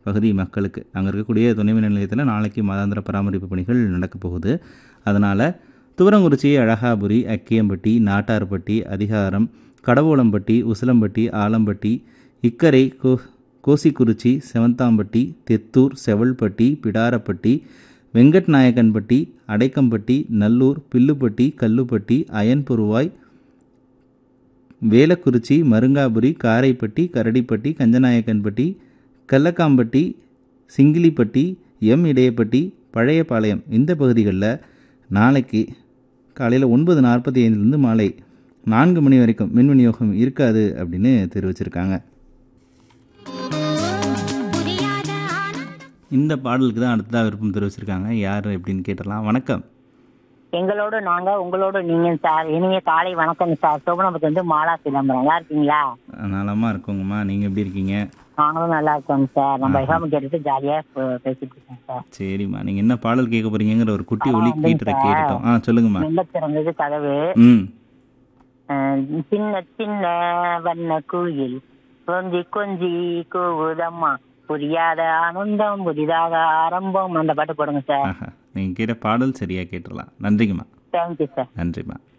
பகுதி மக்களுக்கு அங்கே இருக்கக்கூடிய துணைமின் நிலையத்தில் நாளைக்கு மாதாந்திர பராமரிப்பு பணிகள் நடக்க போகுது அதனால் துவரங்குறிச்சி அழகாபுரி அக்கியம்பட்டி நாட்டார்பட்டி அதிகாரம் கடவோளம்பட்டி உசிலம்பட்டி ஆலம்பட்டி இக்கரை கோ கோசிக்குறிச்சி செவந்தாம்பட்டி தெத்தூர் செவல்பட்டி பிடாரப்பட்டி வெங்கட்நாயக்கன்பட்டி அடைக்கம்பட்டி நல்லூர் பில்லுப்பட்டி கல்லுப்பட்டி அயன்புருவாய் வேலக்குறிச்சி மருங்காபுரி காரைப்பட்டி கரடிப்பட்டி கஞ்சநாயக்கன்பட்டி கல்லக்காம்பட்டி சிங்கிலிப்பட்டி எம் இடையப்பட்டி பழையபாளையம் இந்த பகுதிகளில் நாளைக்கு காலையில் ஒன்பது நாற்பத்தி ஐந்துலேருந்து மாலை நான்கு மணி வரைக்கும் மின் விநியோகம் இருக்காது அப்படின்னு தெரிவிச்சிருக்காங்க இந்த பாடலுக்கு தான் அடுத்ததாக விருப்பம் தெரிவிச்சிருக்காங்க யார் அப்படின்னு கேட்டலாம் வணக்கம் எங்களோட நாங்க உங்களோட நீங்க சார் இனிய காலை வணக்கம் சார் சோபனபுரத்து வந்து மாலா சிதம்பரம் நல்லா இருக்கீங்களா நலமாக இருக்கோங்கம்மா நீங்கள் எப்படி இருக்கீங்க நாங்களும் நல்லா இருக்கோங்க சார் நம்ம எஃப்எம் கேட்டுட்டு ஜாலியா பே- பேசிட்டு இருக்கோம் சார் சரிம்மா நீங்கள் என்ன பாடல் கேட்க போறீங்கிற ஒரு குட்டி ஒலி வந்துங்க கீட்டரை சார். கேட்டுட்டோம் ஆ சொல்லுங்கம்மா மெல்ல திறந்தது கதவு ம் அஹ், சின்ன சின்ன வண்ண குயில் கொஞ்சி கொஞ்சி கூவுதம்மா புரியாத ஆனந்தம் புதிதாக ஆரம்பம் அந்த பாட்டு போடுங்க சார் ஆஹா நீங்கள் கேட்ட பாடல் சரியாக கேட்டுடலாம் நன்றிங்கம்மா தேங்க்யூ சார் நன்றிம்மா